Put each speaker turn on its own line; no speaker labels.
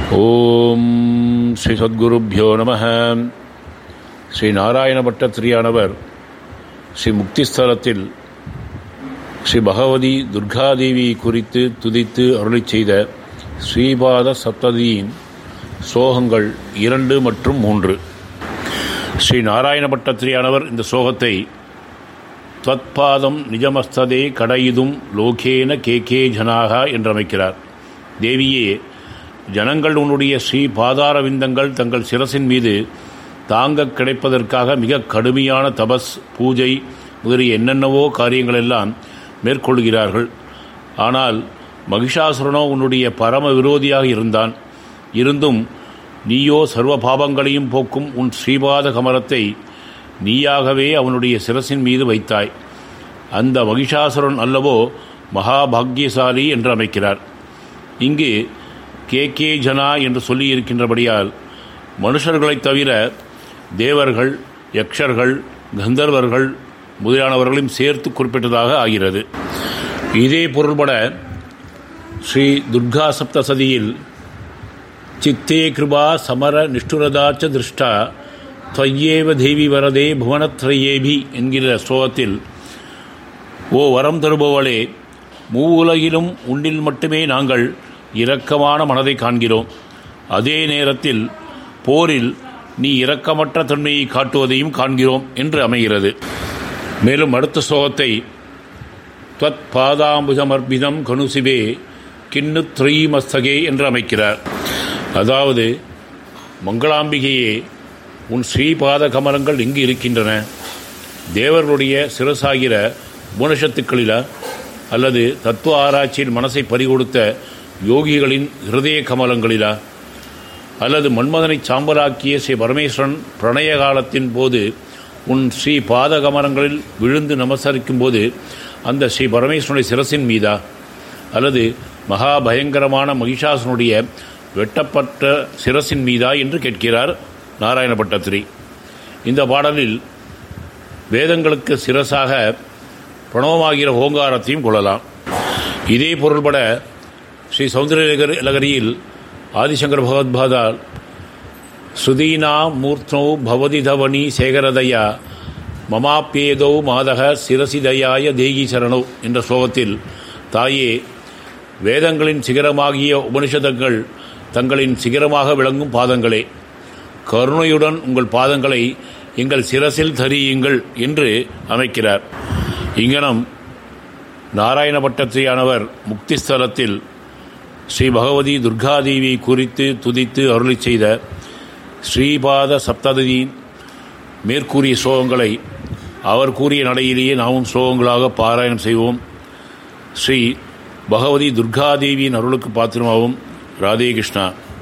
ஓம் ஸ்ரீ சத்குருப்பியோ நம ஸ்ரீ நாராயண பட்டத்திரியானவர் ஸ்ரீ முக்திஸ்தலத்தில் ஸ்ரீ பகவதி துர்காதேவி குறித்து துதித்து அருளி செய்த ஸ்ரீபாத சப்ததியின் சோகங்கள் இரண்டு மற்றும் மூன்று ஸ்ரீ நாராயண பட்டத்திரியானவர் இந்த சோகத்தை துவத்பாதம் நிஜமஸ்ததே கடையுதும் லோகேன கேகே ஜனாகா என்று அமைக்கிறார் தேவியே ஜனங்கள் உன்னுடைய ஸ்ரீ பாதார விந்தங்கள் தங்கள் சிரசின் மீது தாங்க கிடைப்பதற்காக மிக கடுமையான தபஸ் பூஜை முதலிய என்னென்னவோ காரியங்களெல்லாம் மேற்கொள்கிறார்கள் ஆனால் மகிஷாசுரனோ உன்னுடைய பரம விரோதியாக இருந்தான் இருந்தும் நீயோ சர்வ பாபங்களையும் போக்கும் உன் ஸ்ரீபாத கமலத்தை நீயாகவே அவனுடைய சிரசின் மீது வைத்தாய் அந்த மகிஷாசுரன் அல்லவோ மகாபாக்யசாலி என்று அமைக்கிறார் இங்கு கே கே ஜனா என்று சொல்லியிருக்கின்றபடியால் மனுஷர்களைத் தவிர தேவர்கள் யக்ஷர்கள் கந்தர்வர்கள் முதலானவர்களையும் சேர்த்து குறிப்பிட்டதாக ஆகிறது இதே பொருள்பட ஸ்ரீ துர்கா சப்தசதியில் சித்தே கிருபா சமர நிஷ்டுரதாச்ச திருஷ்டா துவையேவ தேவி வரதே புவனத்ரயேபி என்கிற ஸ்லோகத்தில் ஓ வரம் தருபவளே மூவுலகிலும் உன்னில் மட்டுமே நாங்கள் இரக்கமான மனதை காண்கிறோம் அதே நேரத்தில் போரில் நீ இரக்கமற்ற தன்மையை காட்டுவதையும் காண்கிறோம் என்று அமைகிறது மேலும் அடுத்த ஸ்லோகத்தை துவத் பாதாம்புஜமர்பிதம் கணுசிபே கிண்ணு த்ரீமஸ்தகே என்று அமைக்கிறார் அதாவது மங்களாம்பிகையே உன் ஸ்ரீபாத கமலங்கள் எங்கு இருக்கின்றன தேவர்களுடைய சிரசாகிற உபனிஷத்துக்களிலா அல்லது தத்துவ ஆராய்ச்சியில் மனசை பறிகொடுத்த யோகிகளின் ஹிருதய கமலங்களிலா அல்லது மன்மதனை சாம்பலாக்கிய ஸ்ரீ பரமேஸ்வரன் பிரணய காலத்தின் போது உன் ஸ்ரீ பாத கமலங்களில் விழுந்து நமஸ்கரிக்கும் போது அந்த ஸ்ரீ பரமேஸ்வரனுடைய சிரசின் மீதா அல்லது மகா பயங்கரமான மகிஷாசனுடைய வெட்டப்பட்ட சிரசின் மீதா என்று கேட்கிறார் நாராயண பட்டத்திரி இந்த பாடலில் வேதங்களுக்கு சிரசாக பிரணவமாகிற ஓங்காரத்தையும் கொள்ளலாம் இதே பொருள்பட ஸ்ரீ சௌந்தர லகரியில் ஆதிசங்கர் பகவத்பாதால் ஸ்ருதீனா மூர்த்தோ பவதி தவணி சேகரதயா மமாப்பேதோ மாதக சிரசிதயாய தேகி சரணோ என்ற ஸ்லோகத்தில் தாயே வேதங்களின் சிகரமாகிய உபனிஷதங்கள் தங்களின் சிகரமாக விளங்கும் பாதங்களே கருணையுடன் உங்கள் பாதங்களை எங்கள் சிரசில் தரியுங்கள் என்று அமைக்கிறார் இங்கனம் நாராயண பட்டத்திரியானவர் முக்திஸ்தலத்தில் ஸ்ரீ பகவதி துர்காதேவி குறித்து துதித்து அருளி செய்த ஸ்ரீபாத சப்ததியின் மேற்கூறிய ஸ்லோகங்களை அவர் கூறிய நடையிலேயே நாமும் ஸ்லோகங்களாக பாராயணம் செய்வோம் ஸ்ரீ பகவதி துர்காதேவியின் அருளுக்கு பாத்திரமாகவும் ராதே கிருஷ்ணா